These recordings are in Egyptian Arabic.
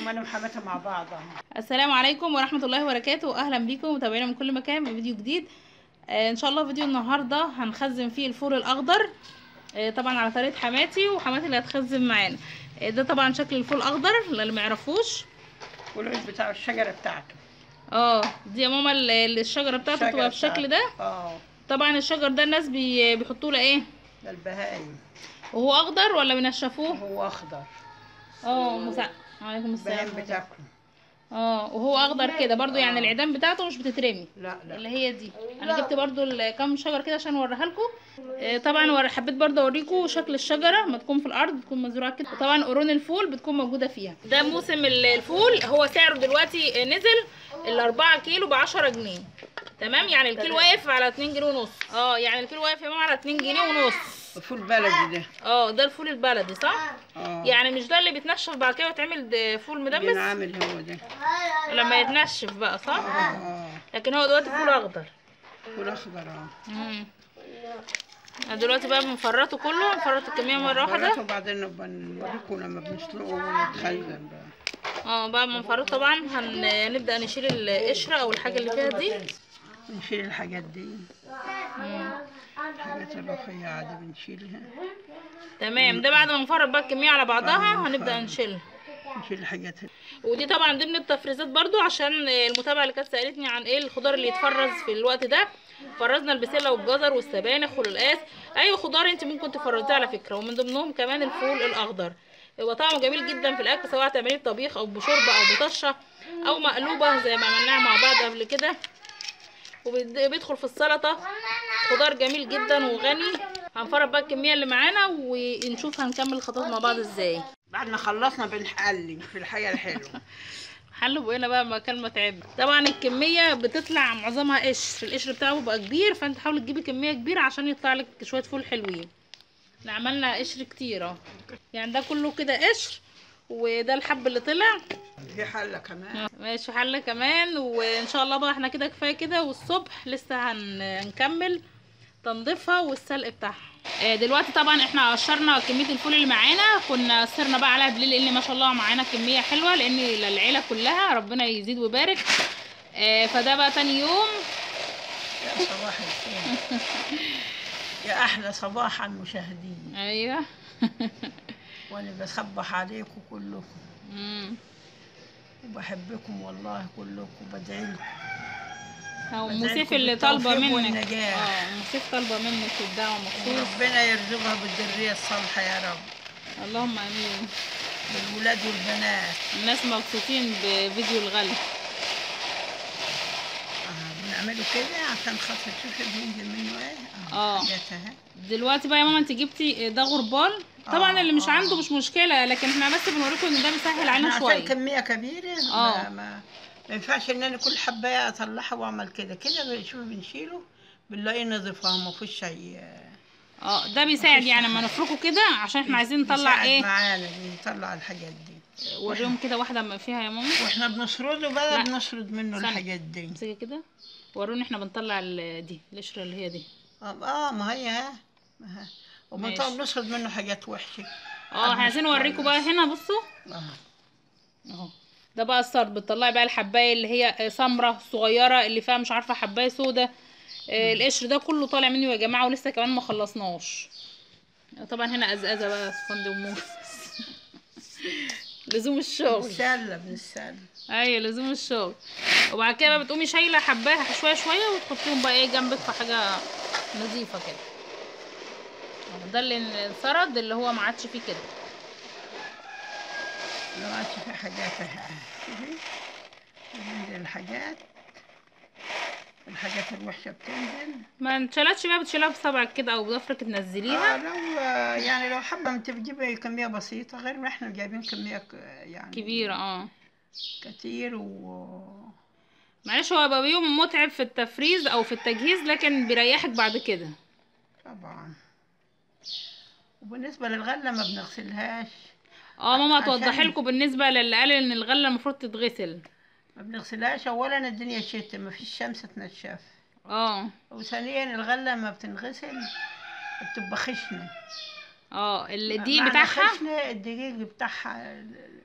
وانا وحماتها مع بعض اهو السلام عليكم ورحمة الله وبركاته أهلا بيكم متابعينا من كل مكان بفيديو جديد آه إن شاء الله فيديو النهاردة هنخزن فيه الفول الأخضر آه طبعا على طريقة حماتي وحماتي اللي هتخزن معانا آه ده طبعا شكل الفول الأخضر اللي ما يعرفوش والعود بتاع الشجره بتاعته اه دي يا ماما ال- ال- الشجرة بتاعته الشجرة بتبقى بالشكل ده اه طبعا الشجر ده الناس بي بيحطوا له ايه ده البهايم وهو أخضر ولا بينشفوه هو اخضر اه مسا... عليكم السلام البهايم بتاكله اه وهو أخضر كده برضو يعني العيدان بتاعته مش بتترمي لا لا اللي هي دي انا جبت برضو ال- كام شجره كده عشان اوريها لكم آه، طبعا ور- حبيت برضو اوريكم شكل الشجره ما تكون في الارض بتكون مزروعه كده طبعا قرون الفول بتكون موجوده فيها ده موسم ال- الفول هو سعره دلوقتي آه، نزل ال 4 كيلو ب 10 جنيه تمام يعني الكيلو واقف على 2 جنيه ونص اه يعني الكيلو واقف يا ماما على 2 جنيه ونص الفول بلدي ده اه ده الفول البلدي صح اه يعني مش ده اللي بيتنشف بعد كده ويتعمل د- فول مدمس بينعمل هو ده لما يتنشف بقى صح اه لكن هو دلوقتي فول اخضر فول اخضر اه مم. أنا دلوقتي بقى بنفرطه كله بنفرط الكمية مرة واحدة وبعدين نبقى نوريكم لما بنسلقه ونتخزن بقى اه بعد ما نفرطه طبعا هن... هنبدأ نشيل القشرة او الحاجة اللي فيها دي نشيل الحاجات دي مم. الحاجات الرفيعة عادي بنشيلها تمام ده بعد ما نفرط بقى الكمية على بعضها هنبدأ نشيلها نشيل الحاجات ودي طبعا ضمن التفريزات برضو عشان المتابعة اللي كانت سألتني عن ايه الخضار اللي يتفرز في الوقت ده فرزنا البسلة والجزر والسبانخ والقلقاس اي خضار انت ممكن تفرزيه على فكرة ومن ضمنهم كمان الفول الاخضر هو طعمه جميل جدا في الاكل سواء تعمليه بطبيخ او بشوربة او بطشة او مقلوبة زي ما عملناها مع بعض قبل كده وبيدخل في السلطة خضار جميل جدا وغني هنفرط بقى الكمية اللي معانا ونشوف هنكمل الخطوات مع بعض ازاي بعد ما خلصنا بنحلي في الحاجة الحلوة حلو بقينا بقى مكان ما تعب طبعا الكميه بتطلع معظمها قشر القشر بتاعه بيبقى كبير فانت حاولي تجيبي كميه كبيره عشان يطلع لك شويه فول حلوين احنا عملنا قشر كتير اهو يعني ده كله كده قشر وده الحب اللي طلع في حلة كمان ماشي حله كمان وان شاء الله بقى احنا كده كفايه كده والصبح لسه هن... هنكمل تنظيفها والسلق بتاعها آه، دلوقتي طبعا احنا قشرنا كميه الفول اللي معانا كنا سرنا بقى عليها بالليل لان ما شاء الله معانا كميه حلوه لان للعيله كلها ربنا يزيد ويبارك آه، فده بقى تاني يوم يا صباح الخير يا أحلى صباح على المشاهدين ايوه وأنا بصبح عليكم كلكم مم. وبحبكم والله كلكم بدعي لكم هو بدعي مسيف لكم اللي طالبه بالتوفيق منك والنجاح. اه مسيف طالبه منك الدعوه مخصوص ربنا يرزقها بالذرية الصالحة يا رب اللهم امين بالولاد والبنات الناس مبسوطين بفيديو الغلي آه بنعمله كده عشان خاطر تشوفي بينزل منه ايه آه. حاجاتها دلوقتي بقى يا ماما انت جبتي ده غربال طبعا آه، اللي مش آه. عنده مش مشكله لكن احنا بس بنوريكم ان ده بيسهل علينا عشان شويه كمية كبيرة آه. ما, ما, ما ينفعش ان انا كل حباية اطلعها واعمل كده كده شوفي بنشيله بنلاقيه نظيفها ما فيش شيء اه ده بيساعد يعني لما نفركه كده عشان احنا عايزين نطلع يساعد ايه معانا نطلع الحاجات دي وريهم كده واحده ما فيها يا ماما واحنا بنسرده بقى لا. بنسرد منه استنى. الحاجات دي امسكي كده وروني احنا بنطلع ال- دي القشره اللي هي دي اه آه، ما هي ها ما ها وبنطلع ماشي. بنسرد منه حاجات وحشة اه احنا عايزين نوريكم بقى هنا بصوا آه. اهو ده بقى السرد بتطلعي بقى الحبايه اللي هي سمره صغيره اللي فيها مش عارفه حبايه سودا آه القشر ده كله طالع منه يا جماعه ولسه كمان ما خلصناش طبعا هنا ازازه بقى فندق موس لزوم الشغل بنسلى بنسلى ايوه لزوم الشغل وبعد كده بقى بتقومي شايله حبايه شويه شويه وتحطيهم بقى ايه جنبك في حاجه نظيفه كده أهو ده اللي انسرد اللي هو ما عادش فيه كده لو عادش في حاجات شوفي بتنزل الحاجات الحاجات الوحشة بتنزل ما انشلتش بقى بتشيلها بصبعك كده او بضفرك تنزليها آه لو آه، يعني لو حابة انت بتجيبي كمية بسيطة غير ما احنا جايبين كمية ك- يعني كبيرة اه كتير و معلش هو بقى يوم متعب في التفريز او في التجهيز لكن بيريحك بعد كده طبعا وبالنسبة للغلة ما بنغسلهاش اه ماما عشان- توضحي لكم بالنسبة للي قال ان الغلة المفروض تتغسل ما بنغسلهاش اولا الدنيا شتاء ما فيش شمس تنشف اه وثانيا الغلة ما بتنغسل بتبقى خشنة اه الدقيق معنى بتاعها خشنة الدقيق بتاعها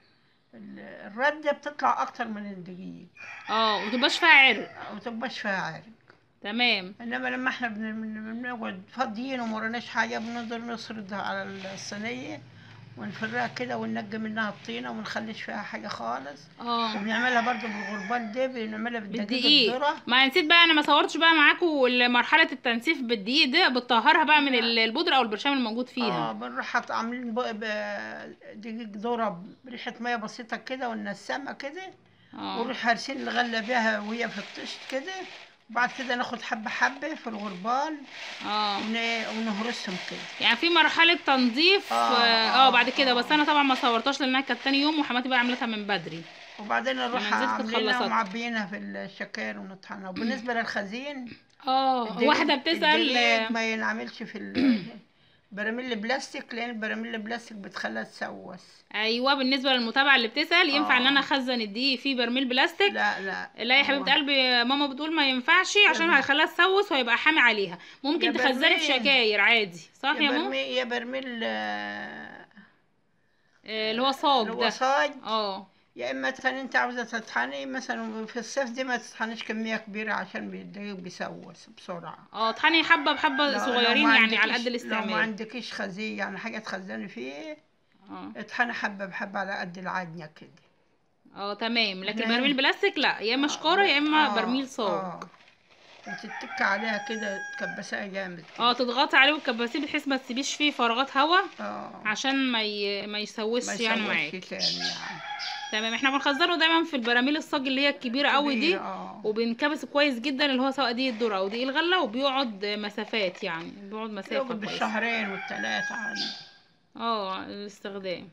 ال- الردة بتطلع أكتر من الدقيق اه ومتبقاش فيها عرق ومتبقاش فيها عرق تمام إنما لما احنا بن- بن- بنقعد فاضيين ومورناش حاجة بنقدر نسردها على الصينية ونفرها كده وننقي منها الطينة ومنخليش فيها حاجة خالص اه وبنعملها برضو بالغربال ده بنعملها بالدقيق بالدقيق الذرة ما نسيت بقى انا ما صورتش بقى معاكم مرحله التنسيف بالدقيق ده بتطهرها بقى من ال- البودره او البرشام الموجود اه فيها بنروح حاط- عاملين بق- ب- دقيق ذرة بريحة مية بسيطة كده ونسمها كده اه ونروح هارسين الغلة بيها وهي في الطشت كده وبعد كده ناخد حبة حبة في الغربال اه ون- ونهرسهم كده يعني في مرحله تنظيف آه، اه آه، بعد كده بس انا طبعا ما صورتهاش لانها كانت تاني يوم وحماتي بقى عملتها من بدري وبعدين نروح لما نزلت عاملينها الخلاصات. ومعبيينها في الشكاير ونطحنها وبالنسبة للخزين اه الدقيق- واحده بتسال الدقيق ما ينعملش في ال- براميل البلاستيك لان البراميل البلاستيك بتخليها تسوس ايوه بالنسبه للمتابعه اللي بتسال ينفع ان آه. انا اخزن الدقيق في برميل بلاستيك لا لا لا يا حبيبه هو- قلبي ماما بتقول ما ينفعش عشان برميل. هيخليها تسوس وهيبقى حامي عليها ممكن يا تخزني في برميل. شكاير عادي صح يا يا ماما برميل يا برميل آه، آه، اللي هو صاج اللي هو ده صاج اه يا اما مثلا انت عاوزه تطحني مثلا في الصيف دي ما تطحنيش كميه كبيره عشان الدقيق بيسوس بسرعه اه طحني حبه بحبه لو- لو صغيرين ما يعني على عندكيش- قد لو ما الاستعمال عندكيش خزي يعني حاجه تخزني فيه اه اطحني حبه بحبه على قد العجنه كده اه تمام لكن تمام. برميل بلاستيك لا يا اما شكاره يا اما آه، برميل صاج اه وتتك عليها كده تكبسها جامد كده اه تضغطي عليه وتكبسيه بحيث ما تسيبيش فيه فراغات هواء اه عشان ما ي... ما يسوسش ما يعني يسويش معاك تاني يعني تمام احنا بنخزنه دايما في البراميل الصاج اللي هي الكبيره قوي دي كبيرة، اه وبنكبس كويس جدا اللي هو سواء دي الذره او دي الغله وبيقعد مسافات يعني بيقعد مسافه يقعد كويسه بالشهرين والثلاثه عادي اه الاستخدام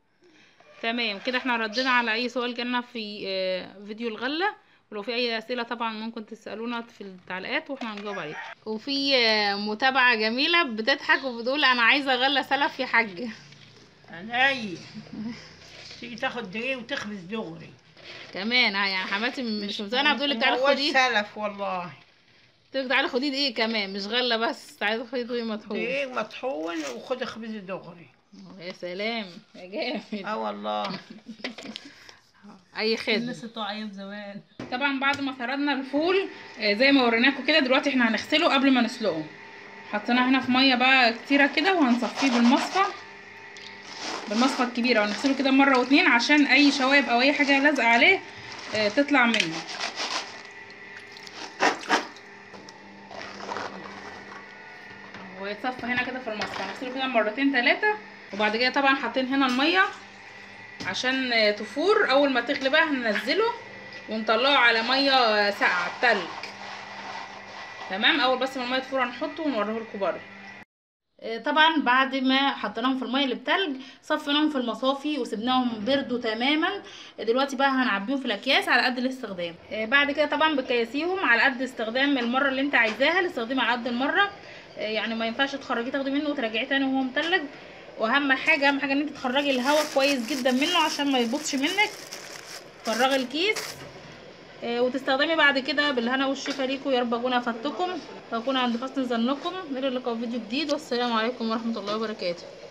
تمام كده احنا ردينا على اي سؤال جالنا في آه، فيديو الغله ولو في اي اسئله طبعا ممكن تسالونا في التعليقات واحنا هنجاوب عليها وفي آه، متابعه جميله بتضحك وبتقول انا عايزه غله سلف يا حاج عينيا تيجي تاخد دقيق وتخبز دغري كمان ها، يعني حماتي مش مقتنعه بتقول لك تعالي ما هوش خدي سلف والله تقول لك تعالي خدي دقيق كمان مش غله بس تعالي خدي دقيق مطحون دقيق مطحون وخد خبز دغري يا سلام يا جامد اه والله اي خدمه الناس بتوع ايام زمان طبعا بعد ما فردنا الفول آه، زي ما وريناكم كده دلوقتي احنا هنغسله قبل ما نسلقه حطيناه هنا في ميه بقى كتيره كده وهنصفيه بالمصفى بالمصفى الكبيره ونغسله كده مره واتنين عشان اي شوائب او اي حاجه لازقه عليه آه، تطلع منه ويتصفى هنا كده في المصفى هنغسله كده مرتين ثلاثه وبعد كده طبعا حاطين هنا الميه عشان آه، تفور اول ما تغلي بقى هننزله ونطلعه على ميه ساقعه تلج تمام اول بس ما الميه تفور هنحطه ونوريه لكم بره آه، طبعا بعد ما حطيناهم في الميه اللي بتلج صفيناهم في المصافي وسبناهم بردوا تماما دلوقتي بقى هنعبيهم في الاكياس على قد الاستخدام آه، بعد كده طبعا بتكيسيهم على قد استخدام المره اللي انت عايزاها الاستخدام على قد المره آه، يعني ما ينفعش تخرجيه تاخدي منه وترجعيه تاني وهو متلج واهم حاجه اهم حاجه ان انت تخرجي الهواء كويس جدا منه عشان ما يبطش منك فرغي الكيس آه، وتستخدمي بعد كده بالهنا والشفا ليكم يا رب اكون افدتكم واكون عند حسن ظنكم الى اللقاء في فيديو جديد والسلام عليكم ورحمه الله وبركاته